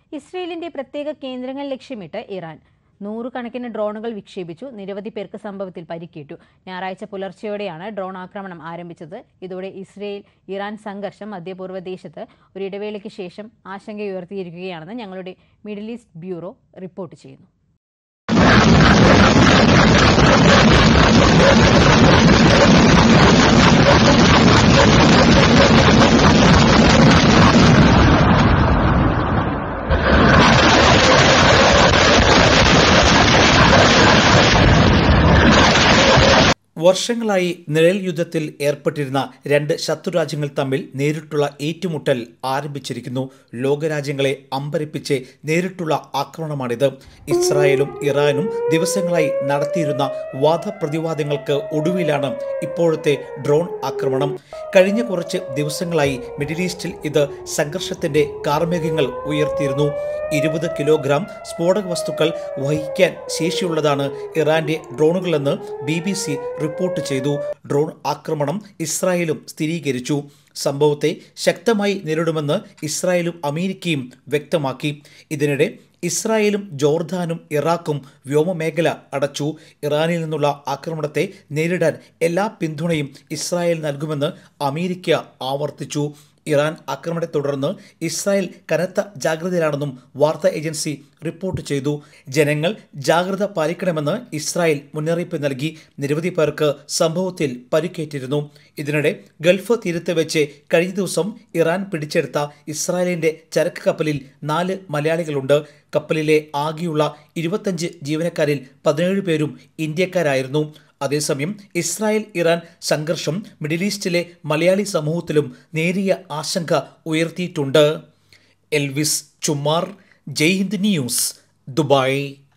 ഇസ്രയേലിന്റെ പ്രത്യേക കേന്ദ്രങ്ങൾ ലക്ഷ്യമിട്ട് ഇറാൻ നൂറുകണക്കിന് ഡ്രോണുകൾ വിക്ഷേപിച്ചു നിരവധി പേർക്ക് സംഭവത്തിൽ പരിക്കേറ്റു ഞായറാഴ്ച പുലർച്ചെയോടെയാണ് ഡ്രോൺ ആക്രമണം ആരംഭിച്ചത് ഇതോടെ ഇസ്രയേൽ ഇറാൻ സംഘർഷം മധ്യപൂർവ്വ ദേശത്ത് ഒരു ഇടവേളയ്ക്ക് ശേഷം ആശങ്കയുയർത്തിയിരിക്കുകയാണെന്ന് ഞങ്ങളുടെ മിഡിൽ ഈസ്റ്റ് ബ്യൂറോ റിപ്പോർട്ട് ചെയ്യുന്നു വർഷങ്ങളായി നിഴൽ യുദ്ധത്തിൽ ഏർപ്പെട്ടിരുന്ന രണ്ട് ശത്രുരാജ്യങ്ങൾ തമ്മിൽ നേരിട്ടുള്ള ഏറ്റുമുട്ടൽ ആരംഭിച്ചിരിക്കുന്നു ലോകരാജ്യങ്ങളെ അമ്പരിപ്പിച്ച് നേരിട്ടുള്ള ആക്രമണമാണിത് ഇസ്രായേലും ഇറാനും ദിവസങ്ങളായി നടത്തിയിരുന്ന വാദപ്രതിവാദങ്ങൾക്ക് ഒടുവിലാണ് ഇപ്പോഴത്തെ ഡ്രോൺ ആക്രമണം കഴിഞ്ഞ കുറച്ച് ദിവസങ്ങളായി മിഡിൽ ഈസ്റ്റിൽ ഇത് സംഘർഷത്തിന്റെ കാർമേഘങ്ങൾ ഉയർത്തിയിരുന്നു ഇരുപത് കിലോഗ്രാം സ്ഫോടക വസ്തുക്കൾ വഹിക്കാൻ ശേഷിയുള്ളതാണ് ഇറാന്റെ ഡ്രോണുകളെന്ന് ബി ബി സി റിപ്പോർട്ട് ചെയ്തു ഡ്രോൺ ആക്രമണം ഇസ്രായേലും സ്ഥിരീകരിച്ചു സംഭവത്തെ ശക്തമായി നേരിടുമെന്ന് ഇസ്രായേലും അമേരിക്കയും വ്യക്തമാക്കി ഇതിനിടെ ഇസ്രായേലും ജോർദാനും ഇറാഖും വ്യോമമേഖല അടച്ചു ഇറാനിൽ നിന്നുള്ള ആക്രമണത്തെ നേരിടാൻ എല്ലാ പിന്തുണയും ഇസ്രായേൽ നൽകുമെന്ന് അമേരിക്ക ആവർത്തിച്ചു ഇറാൻ ആക്രമണത്തെ തുടർന്ന് ഇസ്രായേൽ കനത്ത ജാഗ്രതയിലാണെന്നും വാർത്താ ഏജൻസി റിപ്പോർട്ട് ചെയ്തു ജനങ്ങൾ ജാഗ്രത പാലിക്കണമെന്ന് ഇസ്രായേൽ മുന്നറിയിപ്പ് നൽകി നിരവധി പേർക്ക് സംഭവത്തിൽ പരിക്കേറ്റിരുന്നു ഇതിനിടെ ഗൾഫ് തീരത്ത് വെച്ച് കഴിഞ്ഞ ദിവസം ഇറാൻ പിടിച്ചെടുത്ത ഇസ്രായേലിന്റെ ചരക്ക് കപ്പലിൽ നാല് മലയാളികളുണ്ട് കപ്പലിലെ ആകെയുള്ള ഇരുപത്തഞ്ച് ജീവനക്കാരിൽ പതിനേഴ് പേരും ഇന്ത്യക്കാരായിരുന്നു അതേസമയം ഇസ്രായേൽ ഇറാൻ സംഘർഷം മിഡിൽ ഈസ്റ്റിലെ മലയാളി സമൂഹത്തിലും നേരിയ ആശങ്ക ഉയർത്തിയിട്ടുണ്ട് Elvis Chumar Jai Hind news Dubai